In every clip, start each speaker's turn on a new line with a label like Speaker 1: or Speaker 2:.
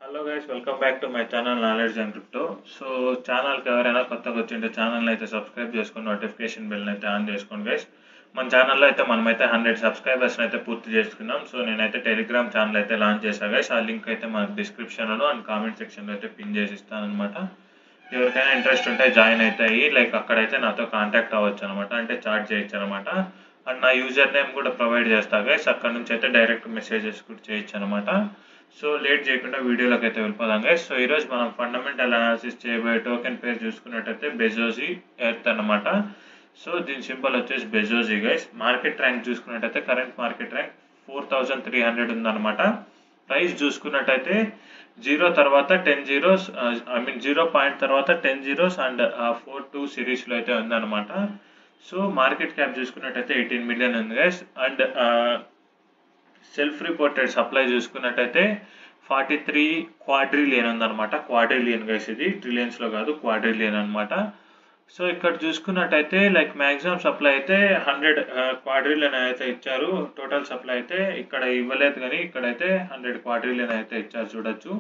Speaker 1: Hello guys welcome back to my channel knowledge and crypto so ఛానల్కి ఎవరైనా కొత్తగా వచ్చింటే ఛానల్ అయితే సబ్స్క్రైబ్ చేసుకొని నోటిఫికేషన్ బెల్ అయితే ఆన్ చేసుకోండి గైస్ మన ఛానల్లో అయితే మనమైతే హండ్రెడ్ సబ్స్క్రైబర్స్ అయితే పూర్తి చేసుకున్నాం సో నేనైతే టెలిగ్రామ్ ఛానల్ అయితే లాంచ్ చేశాను గైస్ ఆ లింక్ అయితే మన డిస్క్రిప్షన్లో అండ్ కామెంట్ సెక్షన్లో అయితే పిన్ చేసి ఇస్తాను అనమాట ఎవరికైనా ఇంట్రెస్ట్ ఉంటే జాయిన్ అయితే అయ్యి లైక్ అక్కడైతే నాతో కాంటాక్ట్ అవ్వచ్చు అనమాట అంటే చాట్ చేయొచ్చు అనమాట అండ్ నా యూజర్ నేమ్ కూడా ప్రొవైడ్ చేస్తా గైస్ అక్కడ నుంచి అయితే డైరెక్ట్ మెసేజెస్ కూడా చేయొచ్చు అనమాట సో లేట్ చేయకుండా వీడియోలోకి అయితే వెళ్ళిపోదాం గైస్ సో ఈరోజు మనం ఫండమెంటల్ అనాలిసిస్ చేయబోయే టోకెన్ పేరు చూసుకున్నట్టయితే బెజోజీ ఎర్త్ అనమాట సో దీని సింబల్ వచ్చేసి బెజోజీ గైస్ మార్కెట్ ర్యాంక్ చూసుకున్నట్టయితే current market rank four thousand three hundred ఉందన్నమాట ప్రైస్ చూసుకున్నట్టయితే జీరో తర్వాత ten zeros I mean zero point తర్వాత ten zeros and four two సిరీస్లో అయితే ఉందన్నమాట సో మార్కెట్ క్యాప్ చూసుకున్నట్టయితే ఎయిటీన్ మిలియన్ ఉంది guys and self reported supply చూసుకున్నట్టయితే ఫార్టీ త్రీ క్వాడ్రిలియన్ ఉందన్నమాట క్వాడ్రిలియన్ గైస్ ఇది ట్రిలియన్స్లో కాదు క్వాడ్రిలియన్ అనమాట సో ఇక్కడ చూసుకున్నట్టయితే లైక్ మ్యాక్సిమం సప్లై అయితే హండ్రెడ్ క్వాడ్రిలియన్ అయితే ఇచ్చారు టోటల్ సప్లై అయితే ఇక్కడ ఇవ్వలేదు కానీ ఇక్కడైతే హండ్రెడ్ క్వాడ్రిలియన్ అయితే ఇచ్చారు చూడొచ్చు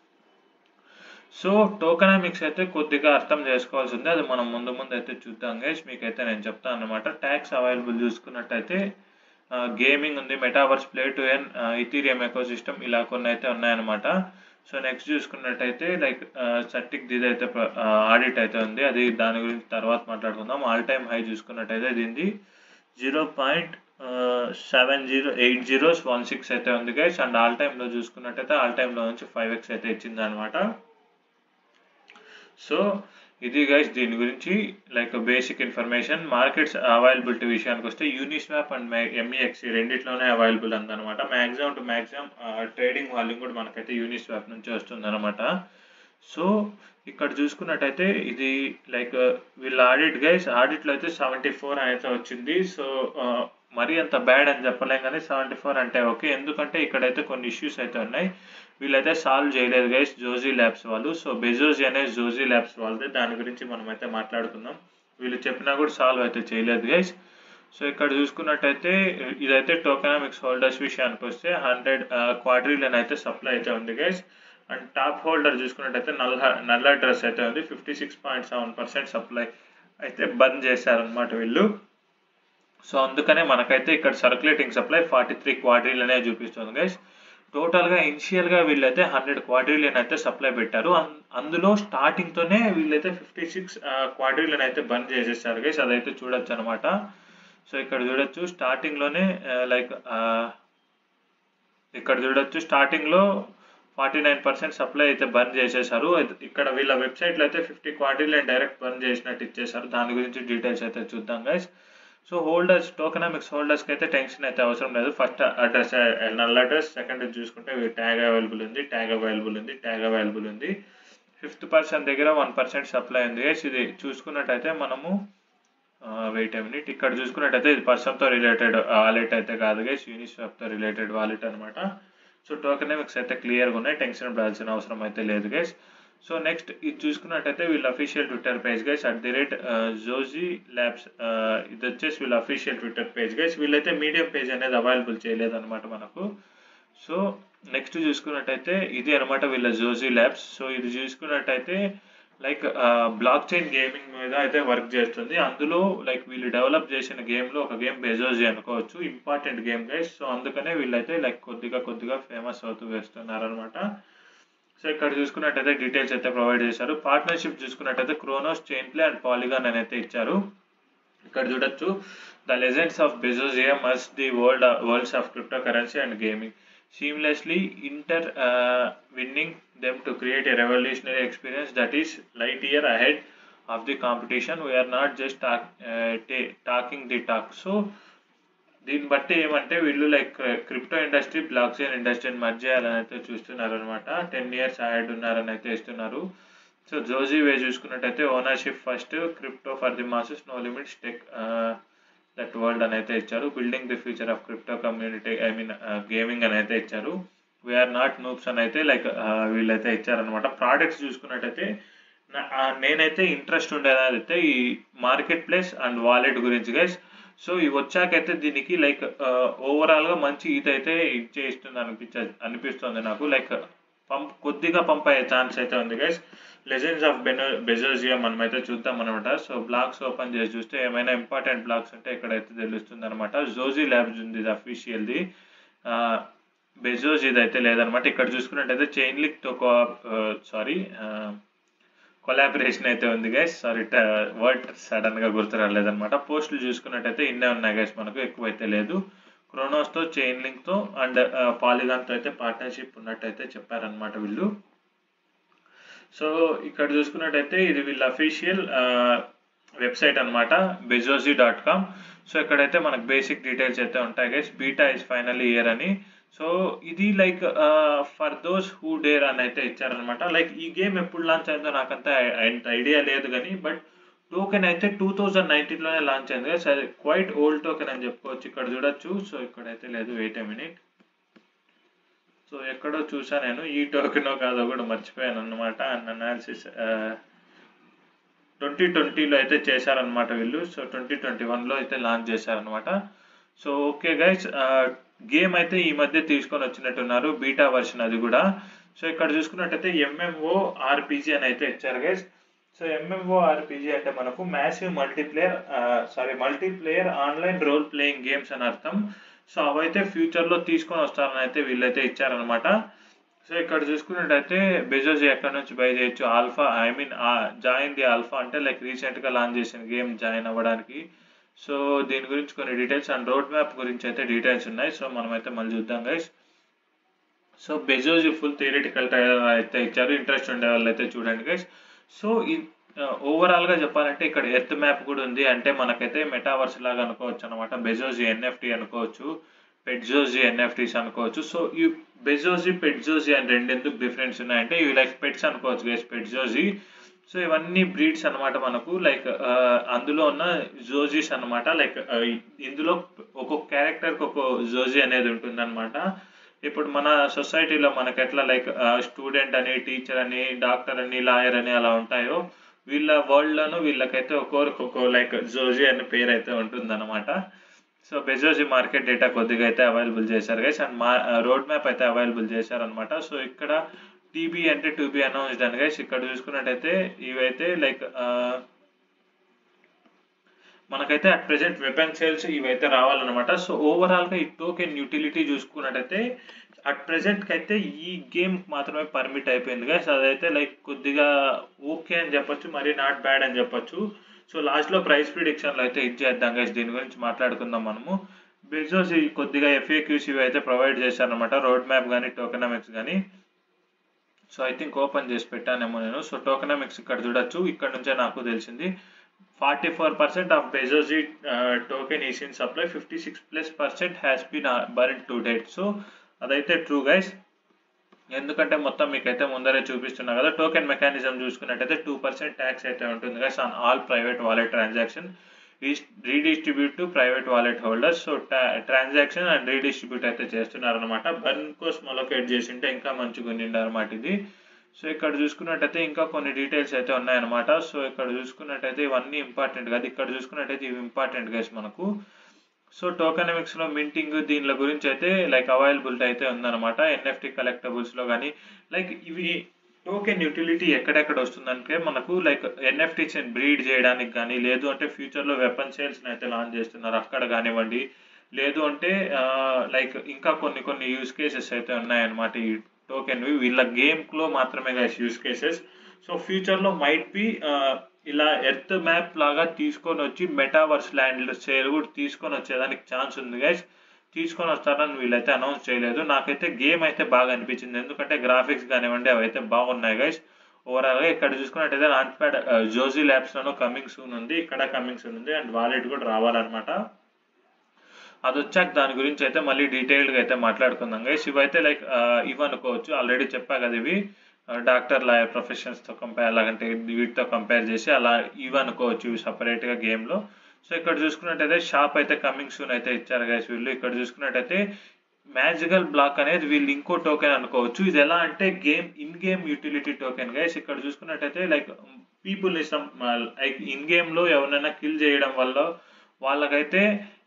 Speaker 1: సో టోకనామిక్స్ అయితే కొద్దిగా అర్థం చేసుకోవాల్సి ఉంది అది మనం ముందు ముందు అయితే చూద్దాం గైస్ మీకైతే నేను చెప్తాను అనమాట ట్యాక్స్ అవైలబుల్ చూసుకున్నట్టయితే గేమింగ్ ఉంది metaverse play to earn Ethereum ecosystem ఇలా కొన్ని అయితే ఉన్నాయన్నమాట సో నెక్స్ట్ చూసుకున్నట్టయితే లైక్ సర్టిక్ దిది అయితే ఆడిట్ అయితే ఉంది అది దాని గురించి తర్వాత మాట్లాడుకుందాం ఆల్ టైమ్ హై చూసుకున్నట్టయితే దీనిది zero point seven zero eight zeros one six అయితే ఉంది గైస్ అండ్ ఆల్ టైంలో చూసుకున్నట్టయితే ఆల్ టైంలో నుంచి ఫైవ్ ఎక్స్ అయితే ఇచ్చింది అనమాట సో ఇది గైస్ దీని గురించి like basic information markets availability విషయానికి వస్తే యూనిస్వాప్ అండ్ ఎంఈఎక్సి రెండిట్లోనే అవైలబుల్ ఉందన్నమాట maximum to maximum trading volume కూడా మనకైతే యూనిస్వాప్ నుంచి వస్తుందన్నమాట సో ఇక్కడ చూసుకున్నట్టయితే ఇది లైక్ వీళ్ళ ఆడిట్ గైస్ ఆడిట్లో అయితే సెవెంటీ ఫోర్ అయితే వచ్చింది సో మరీ అంత బ్యాడ్ అని చెప్పలేం కానీ సెవెంటీ ఫోర్ అంటే ఓకే ఎందుకంటే ఇక్కడైతే కొన్ని ఇష్యూస్ అయితే ఉన్నాయి వీళ్ళైతే సాల్వ్ చేయలేదు గైస్ జోజీ ల్యాబ్స్ వాళ్ళు సో బెజోజీ అనే జోజీ ల్యాబ్స్ వాళ్ళది దాని గురించి మనం అయితే మాట్లాడుకుందాం వీళ్ళు చెప్పినా కూడా సాల్వ్ అయితే చేయలేదు గైస్ సో ఇక్కడ చూసుకున్నట్టయితే ఇదైతే టోకెనామిక్స్ హోల్డర్స్ విషయానికి వస్తే హండ్రెడ్ క్వార్టరీలను అయితే సప్లై అయితే ఉంది గైస్ అండ్ టాప్ హోల్డర్ చూసుకున్నట్టయితే నల్ల నల్ల డ్రెస్ అయితే ఉంది fifty six point seven percent supply అయితే బంద్ చేశారనమాట వీళ్ళు సో అందుకనే మనకైతే ఇక్కడ సర్క్యులేటింగ్ సప్లై ఫార్టీ త్రీ క్వార్టరీలు అనే చూపిస్తుంది గైస్ టోటల్గా ఇనిషియల్గా వీళ్ళైతే హండ్రెడ్ క్వార్టరీలను అయితే సప్లై పెట్టారు అందులో స్టార్టింగ్తోనే వీళ్ళైతే ఫిఫ్టీ సిక్స్ క్వార్టరీలను అయితే బంద్ చేసేసారు గైస్ అదైతే చూడొచ్చు అనమాట సో ఇక్కడ చూడొచ్చు స్టార్టింగ్లోనే లైక్ ఇక్కడ చూడొచ్చు స్టార్టింగ్లో ఫార్టీ నైన్ పర్సెంట్ సప్లై అయితే బంద్ చేసేసారు ఇక్కడ వీళ్ళ వెబ్సైట్లో అయితే ఫిఫ్టీ క్వార్టరీలను డైరెక్ట్ బంద్ చేసినట్టు ఇచ్చేసారు దాని గురించి డీటెయిల్స్ అయితే చూద్దాం గైస్ సో హోల్డర్స్ టోకనామిక్స్ హోల్డర్స్కి అయితే టెన్షన్ అయితే అవసరం లేదు first address null address second చూసుకుంటే ట్యాగ్ అవైలబుల్ ఉంది ట్యాగ్ అవైలబుల్ ఉంది ట్యాగ్ అవైలబుల్ ఉంది ఫిఫ్త్ పర్సెంట్ దగ్గర వన్ పర్సెంట్ సప్లై ఉంది ఇది చూసుకున్నట్టయితే మనము వెయిట్ మినిట్ ఇక్కడ చూసుకున్నట్టయితే ఇది పర్సన్తో రిలేటెడ్ వాలెట్ అయితే కాదు గేస్ యూనిస్వాప్తో రిలేటెడ్ వాలెట్ అనమాట సో టోకనామిక్స్ అయితే క్లియర్గా ఉన్నాయి టెన్షన్ పడాల్సిన అవసరం అయితే లేదు గైస్ సో నెక్స్ట్ ఇది చూసుకున్నట్టయితే వీళ్ళ official Twitter page guys at the rate Joji Labs ఇది వచ్చేసి వీళ్ళ అఫీషియల్ ట్విట్టర్ పేజ్ గైస్ వీళ్ళైతే మీడియం పేజ్ అనేది అవైలబుల్ చేయలేదు అనమాట మనకు సో నెక్స్ట్ చూసుకున్నట్టయితే ఇది అనమాట వీళ్ళ జోజీ ల్యాబ్స్ సో ఇది చూసుకున్నట్టయితే లైక్ బ్లాక్ చైన్ గేమింగ్ మీద అయితే వర్క్ చేస్తుంది అందులో లైక్ వీళ్ళు డెవలప్ చేసిన గేమ్లో ఒక గేమ్ బెజోజీ అనుకోవచ్చు ఇంపార్టెంట్ గేమ్ గైస్ సో అందుకనే వీళ్ళైతే లైక్ కొద్దిగా కొద్దిగా ఫేమస్ అవుతూ వేస్తున్నారు అనమాట సో ఇక్కడ చూసుకున్నట్టయితే డీటెయిల్స్ అయితే ప్రొవైడ్ చేశారు పార్ట్నర్షిప్ చూసుకున్నట్టయితే Cronos chain play and Polygon అని అయితే ఇచ్చారు ఇక్కడ చూడొచ్చు the Legends of Bezogia must the world worlds of cryptocurrency and gaming seamlessly intertwining them to create a revolutionary experience that is light year ahead of the competition we're not just talk talking the talk so దీన్ని బట్టి ఏమంటే వీళ్ళు like crypto industry blockchain ఇండస్ట్రీని merge చేయాలని అయితే చూస్తున్నారు అనమాట ten years add ఉన్నారని అయితే ఇస్తున్నారు సో జోజీ వే చూసుకున్నట్టయితే ownership first crypto for the masses no limits tech that world అని అయితే ఇచ్చారు building the future of crypto community I mean gaming అని అయితే ఇచ్చారు వీఆర్ నాట్ నూప్స్ అని అయితే లైక్ వీళ్ళైతే ఇచ్చారనమాట ప్రోడక్ట్స్ చూసుకున్నట్టయితే నేనైతే ఇంట్రెస్ట్ ఉండేది అయితే ఈ మార్కెట్ ప్లేస్ అండ్ వాలెట్ గురించి గైస్ సో ఇవి వచ్చాకైతే దీనికి లైక్ ఓవరాల్గా మంచి ఇది అయితే ఇచ్చేస్తుంది అనిపించ అనిపిస్తుంది నాకు లైక్ పంప్ కొద్దిగా పంప్ అయ్యే ఛాన్స్ అయితే ఉంది గైస్ లెజెండ్స్ ఆఫ్ బెనో బెజోజియా మనం అయితే చూద్దాం అనమాట సో బ్లాగ్స్ ఓపెన్ చేసి చూస్తే ఏమైనా ఇంపార్టెంట్ బ్లాగ్స్ ఉంటే ఇక్కడైతే తెలుస్తుంది అనమాట జోజీ ల్యాబ్స్ ఉంది ఇది అఫీషియల్ది బెజోజ్ ఇది అయితే లేదనమాట ఇక్కడ చూసుకున్నట్టయితే చైన్ లిక్ తో సారీ కొలాబరేషన్ అయితే ఉంది గైస్ సారీ వర్డ్ సడన్ గా గుర్తు రాలేదన్నమాట పోస్టులు చూసుకున్నట్టయితే ఇన్నే ఉన్నాయి గైస్ మనకు ఎక్కువ అయితే లేదు క్రోనోస్ తో చైన్ లింక్ తో అండ్ పాలిగాన్ తో అయితే పార్ట్నర్షిప్ ఉన్నట్టయితే చెప్పారనమాట వీళ్ళు సో ఇక్కడ చూసుకున్నట్టయితే ఇది వీళ్ళ అఫీషియల్ వెబ్సైట్ అనమాట బెజోజీ డాట్ కామ్ సో ఇక్కడైతే మనకు బేసిక్ డీటెయిల్స్ అయితే ఉంటాయి guys beta is final year అని సో ఇది like for those who dare అని అయితే ఇచ్చారనమాట లైక్ ఈ గేమ్ ఎప్పుడు లాంచ్ అయిందో నాకంత ఐడియా లేదు కానీ బట్ టోకెన్ అయితే టూ థౌజండ్ నైన్టీన్లోనే లాంచ్ అయింది కదా సరే క్వైట్ ఓల్డ్ టోకెన్ అని చెప్పుకోవచ్చు ఇక్కడ చూడొచ్చు సో ఇక్కడైతే లేదు వెయిట్ ఏ మినిట్ సో ఎక్కడో చూసా నేను ఈ టోకెనో కాదో కూడా మర్చిపోయాను అనమాట అండ్ అనాలిసిస్ ట్వంటీ ట్వంటీలో అయితే చేశారనమాట వీళ్ళు సో ట్వంటీ ట్వంటీ వన్లో అయితే లాంచ్ చేశారనమాట సో ఓకే గైస్ గేమ్ అయితే ఈ మధ్య తీసుకొని వచ్చినట్టున్నారు బీటా వర్షన్ అది కూడా సో ఇక్కడ చూసుకున్నట్టయితే ఎంఎంఓ ఆర్పిజి అని అయితే ఇచ్చారు గైస్ సో ఎంఎంఓ ఆర్పిజి అంటే మనకు massive multiplayer sorry multiplayer online role playing games అని అర్థం సో అవైతే ఫ్యూచర్లో తీసుకొని వస్తారని అయితే వీళ్ళైతే ఇచ్చారనమాట సో ఇక్కడ చూసుకున్నట్టయితే బెజోజ్ ఎక్కడ నుంచి బై చేయొచ్చు alpha I mean join the alpha అంటే లైక్ రీసెంట్గా లాంచ్ చేసిన గేమ్ జాయిన్ అవ్వడానికి సో దీని గురించి కొన్ని డీటెయిల్స్ అండ్ రోడ్ మ్యాప్ గురించి అయితే డీటెయిల్స్ ఉన్నాయి సో మనం అయితే మళ్ళీ చూద్దాం guys so Bezoge full theoretical trailer అయితే ఇచ్చారు ఇంట్రెస్ట్ ఉండే వాళ్ళు అయితే చూడండి గైస్ సో ఈ ఓవరాల్గా చెప్పాలంటే ఇక్కడ ఎర్త్ మ్యాప్ కూడా ఉంది అంటే మనకైతే మెటావర్స్ లాగా అనుకోవచ్చు అనమాట బెజోజీ ఎన్ఎఫ్టీ అనుకోవచ్చు పెట్జోజీ ఎన్ఎఫ్టీస్ అనుకోవచ్చు సో ఈ బెజోజీ పెట్జోజీ అని రెండెందుకు డిఫరెన్స్ ఉన్నాయంటే ఇవి లైక్ పెట్స్ అనుకోవచ్చు గైస్ పెట్జోజీ సో ఇవన్నీ బ్రీడ్స్ అనమాట మనకు లైక్ అందులో ఉన్న జోజీస్ అనమాట లైక్ ఇందులో ఒక్కొక్క క్యారెక్టర్కి ఒక్కొక్క జోజీ అనేది ఉంటుందన్నమాట ఇప్పుడు మన సొసైటీలో మనకి ఎట్లా లైక్ స్టూడెంట్ అని టీచర్ అని డాక్టర్ అని లాయర్ అని అలా ఉంటాయో వీళ్ళ వరల్డ్లోనూ వీళ్ళకైతే ఒక్కొక్కరికి ఒక్కో లైక్ జోజీ అనే పేరు అయితే ఉంటుందన్నమాట సో బెజోజీ మార్కెట్ డేటా కొద్దిగా అయితే అవైలబుల్ చేశారు గైస్ అండ్ మా రోడ్ మ్యాప్ అయితే అవైలబుల్ చేశారనమాట సో ఇక్కడ టీబీ అంటే టూ బీ అనౌన్స్డ్ అని గైస్ ఇక్కడ చూసుకున్నట్టయితే ఇవైతే లైక్ మనకైతే అట్ ప్రెసెంట్ వెపన్ సేల్స్ ఇవైతే రావాలన్నమాట సో ఓవరాల్గా ఈ టోకెన్ యూటిలిటీ చూసుకున్నట్టయితే అట్ ప్రెసెంట్కి అయితే ఈ గేమ్ మాత్రమే పర్మిట్ అయిపోయింది గైస్ అదైతే లైక్ కొద్దిగా ఓకే అని చెప్పొచ్చు మరి నాట్ బ్యాడ్ అని చెప్పొచ్చు సో లాస్ట్లో ప్రైస్ ప్రిడిక్షన్లో అయితే ఇచ్చేద్దాం గైస్ దీని గురించి మాట్లాడుకుందాం మనము బెజోస్ కొద్దిగా ఎఫ్ఏక్యూస్ ఇవి అయితే ప్రొవైడ్ చేశారనమాట రోడ్ మ్యాప్ కానీ టోకెనామిక్స్ కానీ సో ఐ థింక్ ఓపెన్ చేసి పెట్టానేమో నేను సో టోకెనామిక్స్ ఇక్కడ చూడొచ్చు ఇక్కడ నుంచే నాకు తెలిసింది forty four percent of Bezoge token is in supply fifty six plus percent has been burn to date so అదైతే ట్రూ గైస్ ఎందుకంటే మొత్తం మీకైతే ముందరే చూపిస్తున్నా కదా టోకెన్ మెకానిజం చూసుకున్నట్టయితే టూ పర్సెంట్ ట్యాక్స్ అయితే ఉంటుంది guys on all private wallet transaction redistribute to private wallet holders so transaction and redistribute అయితే చేస్తున్నారు అనమాట బర్న్ కోసం అలొకేట్ చేసింటే ఇంకా మంచిగా ఉండింది అనమాట ఇది సో ఇక్కడ చూసుకున్నట్టయితే ఇంకా కొన్ని డీటెయిల్స్ అయితే ఉన్నాయన్నమాట సో ఇక్కడ చూసుకున్నట్టయితే ఇవన్నీ ఇంపార్టెంట్ కాదు ఇక్కడ చూసుకున్నట్టయితే ఇవి ఇంపార్టెంట్ గైస్ మనకు సో టోకెనమిక్స్లో మింటింగ్ దీనిల గురించి అయితే లైక్ అవైలబిలిటీ అయితే ఉందన్నమాట ఎన్ఎఫ్టీ కలెక్టబుల్స్లో కానీ లైక్ ఇవి టోకెన్ యూటిలిటీ ఎక్కడెక్కడ వస్తుందంటే మనకు లైక్ ఎన్ఎఫ్టీస్ బ్రీడ్ చేయడానికి కానీ లేదు అంటే ఫ్యూచర్లో వెపన్ సేల్స్ని అయితే లాంచ్ చేస్తున్నారు అక్కడ కానివ్వండి లేదు అంటే లైక్ ఇంకా కొన్ని కొన్ని యూస్ కేసెస్ అయితే ఉన్నాయన్నమాట ఈ టోకెన్వి వీళ్ళ గేమ్లో మాత్రమే గైస్ యూస్ కేసెస్ సో ఫ్యూచర్లో మైట్ బి ఇలా ఎర్త్ మ్యాప్ లాగా తీసుకొని వచ్చి మెటావర్స్ ల్యాండ్ సేల్ కూడా తీసుకొని వచ్చేదానికి ఛాన్స్ ఉంది గైస్ తీసుకొని వస్తారని వీళ్ళైతే అనౌన్స్ చేయలేదు నాకైతే గేమ్ అయితే బాగా అనిపించింది ఎందుకంటే గ్రాఫిక్స్ కానివ్వండి అవి అయితే బాగున్నాయి గైస్ ఓవరాల్గా ఇక్కడ చూసుకున్నట్టయితే లాంచ్ ప్యాడ్ జోజీ ల్యాబ్స్లోనూ కమింగ్ సూన్ ఉంది ఇక్కడ కమింగ్ సూన్ ఉంది అండ్ వాలెట్ కూడా రావాలన్నమాట అది వచ్చాక దాని గురించి అయితే మళ్ళీ డీటెయిల్డ్గా అయితే మాట్లాడుకుందాం గైస్ ఇవైతే లైక్ ఇవి అనుకోవచ్చు ఆల్రెడీ చెప్పా కదా ఇవి డాక్టర్ లాయర్ ప్రొఫెషన్స్తో కంపేర్ అలాగంటే వీటితో కంపేర్ చేసి అలా ఇవి అనుకోవచ్చు ఇవి సపరేట్గా గేమ్లో సో ఇక్కడ చూసుకున్నట్టయితే షాప్ అయితే కమింగ్ సూన్ అయితే ఇచ్చారు గైస్ వీళ్ళు ఇక్కడ చూసుకున్నట్టయితే మ్యాజికల్ బ్లాక్ అనేది వీళ్ళు ఇంకో టోకెన్ అనుకోవచ్చు ఇది ఎలా అంటే game in game utility token guys ఇక్కడ చూసుకున్నట్టయితే లైక్ పీపుల్ ఇష్టం లైక్ ఇన్ గేమ్లో ఎవరైనా కిల్ చేయడం వల్ల వాళ్ళకైతే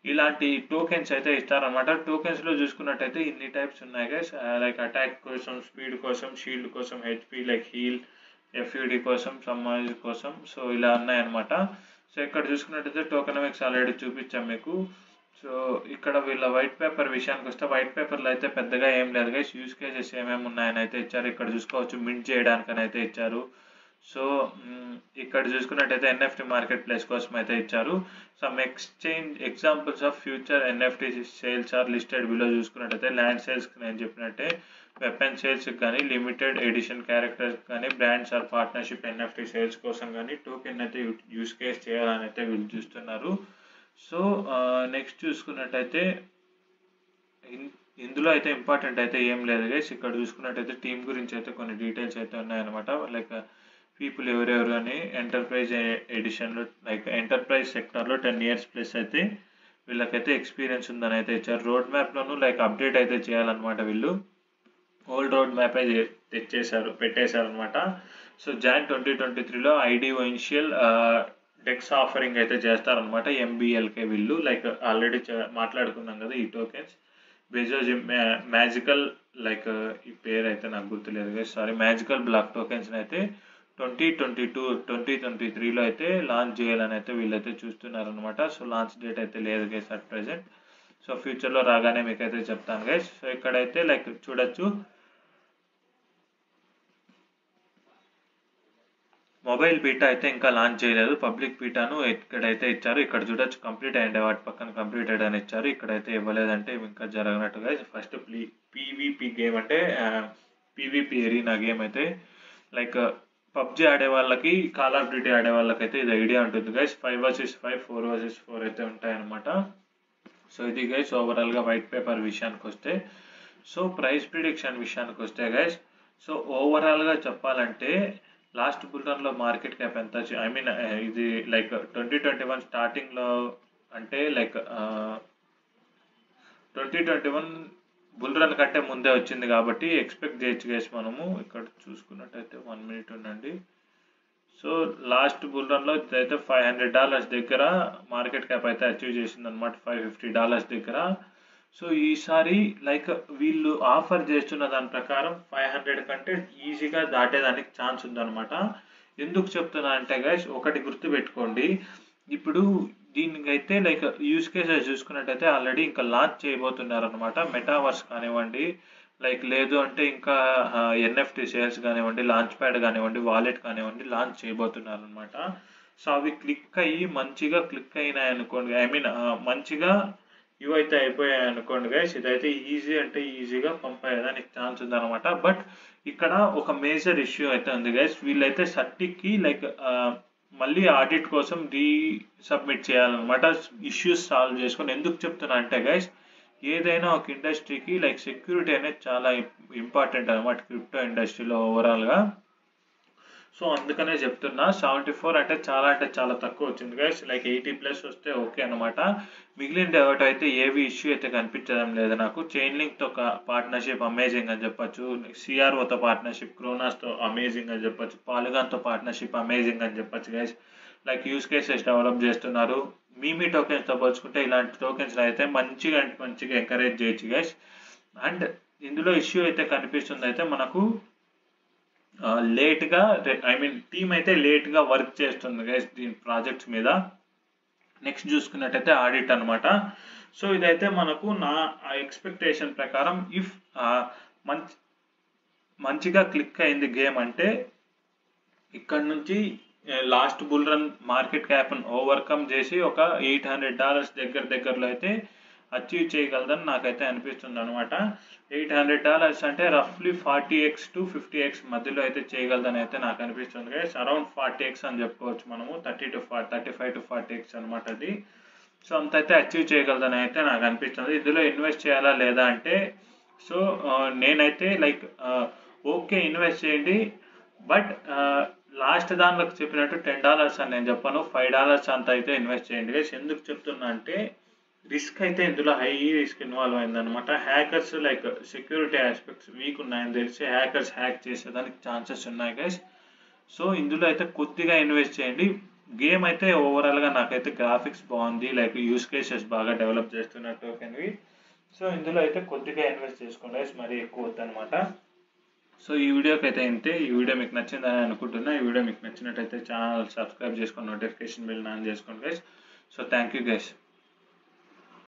Speaker 1: ఇలాంటి టోకెన్స్ అయితే ఇస్తారనమాట టోకెన్స్లో చూసుకున్నట్టయితే ఇన్ని టైప్స్ ఉన్నాయి గైస్ లైక్ అటాక్ కోసం స్పీడ్ కోసం షీల్డ్ కోసం హెచ్పి లైక్ హీల్ ఎఫ్యూడి కోసం సమ్మాజ్ కోసం సో ఇలా ఉన్నాయన్నమాట సో ఇక్కడ చూసుకున్నట్టయితే టోకనమిక్స్ ఆల్రెడీ చూపించాం మీకు సో ఇక్కడ వీళ్ళ వైట్ పేపర్ విషయానికి వస్తే వైట్ పేపర్లో అయితే పెద్దగా ఏం లేదు గైస్ యూస్ కేసెస్ ఏమేమి ఉన్నాయని అయితే ఇచ్చారు ఇక్కడ చూసుకోవచ్చు మింట్ చేయడానికని అయితే ఇచ్చారు సో మ్, ఇక్కడ చూసుకున్నట్టయితే ఎన్ఎఫ్టీ మార్కెట్ ప్లేస్ కోసం అయితే ఇచ్చారు some exchange examples of future NFT sales are listed below చూసుకున్నట్టయితే ల్యాండ్ సేల్స్ నేను చెప్పినట్టే వెపన్ సేల్స్ కానీ లిమిటెడ్ ఎడిషన్ క్యారెక్టర్స్ కానీ brands or partnership NFT sales కోసం కానీ టోకెన్ అయితే యూస్ కేస్ చేయాలని అయితే వీళ్ళు చూస్తున్నారు సో నెక్స్ట్ చూసుకున్నట్టయితే ఇన్- ఇందులో అయితే ఇంపార్టెంట్ అయితే ఏం లేదు గైస్ ఇక్కడ చూసుకున్నట్టయితే టీం గురించి అయితే కొన్ని డీటెయిల్స్ అయితే ఉన్నాయన్నమాట లైక్ పీపుల్ ఎవరెవరు అని ఎంటర్ప్రైజ్ ఎడిషన్లో లైక్ ఎంటర్ప్రైజ్ సెక్టార్లో టెన్ ఇయర్స్ ప్లస్ అయితే వీళ్ళకైతే ఎక్స్పీరియన్స్ ఉందని అయితే ఇచ్చారు రోడ్ మ్యాప్లోనూ లైక్ అప్డేట్ అయితే చేయాలన్నమాట వీళ్ళు ఓల్డ్ రోడ్ మ్యాప్ అయితే తెచ్చేశారు పెట్టేశారు అనమాట సో జాన్ ట్వంటీ ట్వంటీ త్రీలో ఐడి ఇనిషియల్ డెక్స్ ఆఫరింగ్ అయితే చేస్తారనమాట ఎంబీఎల్కే వీళ్ళు లైక్ ఆల్రెడీ మాట్లాడుకున్నాం కదా ఈ టోకెన్స్ బెజోజ్ మ్యాజికల్ లైక్ ఈ పేరు అయితే నాకు గుర్తులేదు సారీ మ్యాజికల్ బ్లాక్ టోకెన్స్ అయితే twenty twenty two twenty twenty త్రీలో అయితే లాంచ్ చేయాలని అయితే వీళ్ళైతే చూస్తున్నారు అనమాట సో లాంచ్ డేట్ అయితే లేదు గైస్ అట్ ప్రెసెంట్ సో ఫ్యూచర్లో రాగానే మీకైతే చెప్తాను గైస్ సో ఇక్కడైతే లైక్ చూడొచ్చు మొబైల్ బీటా అయితే ఇంకా లాంచ్ చేయలేదు పబ్లిక్ బీటాను ఇక్కడైతే ఇచ్చారు ఇక్కడ చూడొచ్చు కంప్లీట్ అయ్యింది వాటి పక్కన కంప్లీటెడ్ అని ఇచ్చారు ఇక్కడైతే ఇవ్వలేదంటే ఇవి ఇంకా జరగనట్టుగా ఫస్ట్ ప్లీ పీవీపీ గేమ్ అంటే పీవీపీ ఎరీనా గేమ్ అయితే లైక్ పబ్జి ఆడే వాళ్ళకి కాల్ ఆఫ్ డ్యూటీ ఆడే వాళ్ళకైతే ఇది ఐడియా ఉంటుంది guys five versus five four versus four అయితే ఉంటాయన్నమాట సో ఇది గైస్ ఓవరాల్గా వైట్ పేపర్ విషయానికి వస్తే సో ప్రైస్ ప్రిడిక్షన్ విషయానికి వస్తే గైస్ సో ఓవరాల్గా చెప్పాలంటే లాస్ట్ బుల్రన్లో మార్కెట్ క్యాప్ ఎంత ఐ మీన్ ఇది లైక్ ట్వంటీ ట్వంటీ వన్ స్టార్టింగ్లో అంటే like twenty twenty one bull run కంటే ముందే వచ్చింది కాబట్టి ఎక్స్పెక్ట్ చేయొచ్చు గైస్ మనము ఇక్కడ చూసుకున్నట్టయితే వన్ మినిట్ ఉండండి సో లాస్ట్ బుల్ రన్లో అయితే ఫైవ్ హండ్రెడ్ డాలర్స్ దగ్గర మార్కెట్ క్యాప్ అయితే అచీవ్ చేసింది అనమాట ఫైవ్ ఫిఫ్టీ డాలర్స్ దగ్గర సో ఈసారి లైక్ వీళ్ళు ఆఫర్ చేస్తున్న దాని ప్రకారం ఫైవ్ హండ్రెడ్ కంటే ఈజీగా దాటేదానికి ఛాన్స్ ఉందన్నమాట ఎందుకు చెప్తున్నా అంటే గైస్ ఒకటి గుర్తుపెట్టుకోండి ఇప్పుడు దీనికైతే లైక్ యూస్ కేసెస్ చూసుకున్నట్టయితే ఆల్రెడీ ఇంకా లాంచ్ చేయబోతున్నారు అనమాట మెటావర్స్ కానివ్వండి లైక్ లేదు అంటే ఇంకా ఎన్ఎఫ్టీ సేల్స్ కానివ్వండి లాంచ్ ప్యాడ్ కానివ్వండి వాలెట్ కానివ్వండి లాంచ్ చేయబోతున్నారు అనమాట సో అవి క్లిక్ అయ్యి మంచిగా క్లిక్ అయినాయి అనుకోండి ఐ మీన్ మంచిగా ఇవైతే అయిపోయాయి అనుకోండి గైస్ ఇదైతే ఈజీ అంటే ఈజీగా పంప్ అయ్యేదానికి ఛాన్స్ ఉందన్నమాట బట్ ఇక్కడ ఒక మేజర్ ఇష్యూ అయితే ఉంది గైస్ వీళ్ళైతే సర్టికి లైక్ మళ్ళీ ఆడిట్ కోసం రీ సబ్మిట్ చేయాలన్నమాట ఇష్యూస్ సాల్వ్ చేసుకొని ఎందుకు చెప్తున్నా అంటే గైస్ ఏదైనా ఒక ఇండస్ట్రీకి లైక్ సెక్యూరిటీ అనేది చాలా ఇంపార్టెంట్ అనమాట క్రిప్టో ఇండస్ట్రీలో ఓవరాల్గా సో అందుకనే చెప్తున్నా సెవెంటీ ఫోర్ అంటే చాలా అంటే చాలా తక్కువ వచ్చింది గైస్ లైక్ ఎయిటీ ప్లస్ వస్తే ఓకే అనమాట మిగిలిన డెవట్ అయితే ఏవి ఇష్యూ అయితే కనిపించడం లేదు నాకు చైన్ లింక్తో ఒక పార్ట్నర్షిప్ అమేజింగ్ అని చెప్పొచ్చు సిఆర్ఓతో పార్ట్నర్షిప్ క్రోనాస్తో అమేజింగ్ అని చెప్పొచ్చు పాలిగాన్తో పార్ట్నర్షిప్ అమేజింగ్ అని చెప్పొచ్చు guys like use cases develop చేస్తున్నారు మీమీ టోకెన్స్తో పోల్చుకుంటే ఇలాంటి టోకెన్స్ అయితే మంచిగా అంటే మంచిగా ఎంకరేజ్ చేయొచ్చు గైస్ అండ్ ఇందులో ఇష్యూ అయితే కనిపిస్తుంది అయితే మనకు లేట్గా ఐ మీన్ టీమ్ అయితే లేట్గా వర్క్ చేస్తుంది గైస్ దీని ప్రాజెక్ట్స్ మీద నెక్స్ట్ చూసుకున్నట్టయితే ఆడిట్ అనమాట సో ఇదైతే మనకు నా ఎక్స్పెక్టేషన్ ప్రకారం ఇఫ్ మంచి మంచిగా క్లిక్ అయింది గేమ్ అంటే ఇక్కడ నుంచి లాస్ట్ బుల్ రన్ మార్కెట్ క్యాప్ను ఓవర్కమ్ చేసి ఒక ఎయిట్ హండ్రెడ్ డాలర్స్ దగ్గర దగ్గరలో అయితే అచీవ్ చేయగలదని నాకైతే అనిపిస్తుంది అనమాట ఎయిట్ హండ్రెడ్ డాలర్స్ అంటే రఫ్లీ forty X to fifty X మధ్యలో అయితే చేయగలదని అయితే నాకు అనిపిస్తుంది గైస్ అరౌండ్ ఫార్టీ ఎక్స్ అని చెప్పుకోవచ్చు మనము thirty to four thirty five to forty X అనమాట అది సో అంత అయితే అచీవ్ చేయగలదని అయితే నాకు అనిపిస్తుంది ఇందులో ఇన్వెస్ట్ చేయాలా లేదా అంటే సో నేనైతే లైక్ ఓకే ఇన్వెస్ట్ చేయండి బట్ లాస్ట్ దానిలోకి చెప్పినట్టు టెన్ డాలర్స్ అని నేను చెప్పాను ఫైవ్ డాలర్స్ అంత అయితే ఇన్వెస్ట్ చేయండి గైస్ ఎందుకు చెప్తున్నా అంటే రిస్క్ అయితే ఇందులో హై రిస్క్ ఇన్వాల్వ్ అయిందనమాట hackers like security aspects weak ఉన్నాయని తెలిసి హ్యాకర్స్ హ్యాక్ చేసేదానికి ఛాన్సెస్ ఉన్నాయి గైస్ సో ఇందులో అయితే కొద్దిగా ఇన్వెస్ట్ చేయండి గేమ్ అయితే ఓవరాల్గా నాకైతే గ్రాఫిక్స్ బాగుంది లైక్ యూస్ కేసెస్ బాగా డెవలప్ చేస్తున్న టోకెన్వి సో ఇందులో అయితే కొద్దిగా ఇన్వెస్ట్ చేసుకోండి guys. మరీ ఎక్కువ వద్దనమాట సో ఈ వీడియోకి అయితే ఇంతే ఈ వీడియో మీకు నచ్చిందని అనుకుంటున్నా ఈ వీడియో మీకు నచ్చినట్టయితే ఛానల్ సబ్స్క్రైబ్ చేసుకొని నోటిఫికేషన్ బిల్ ఆన్ చేసుకోండి guys so thank you guys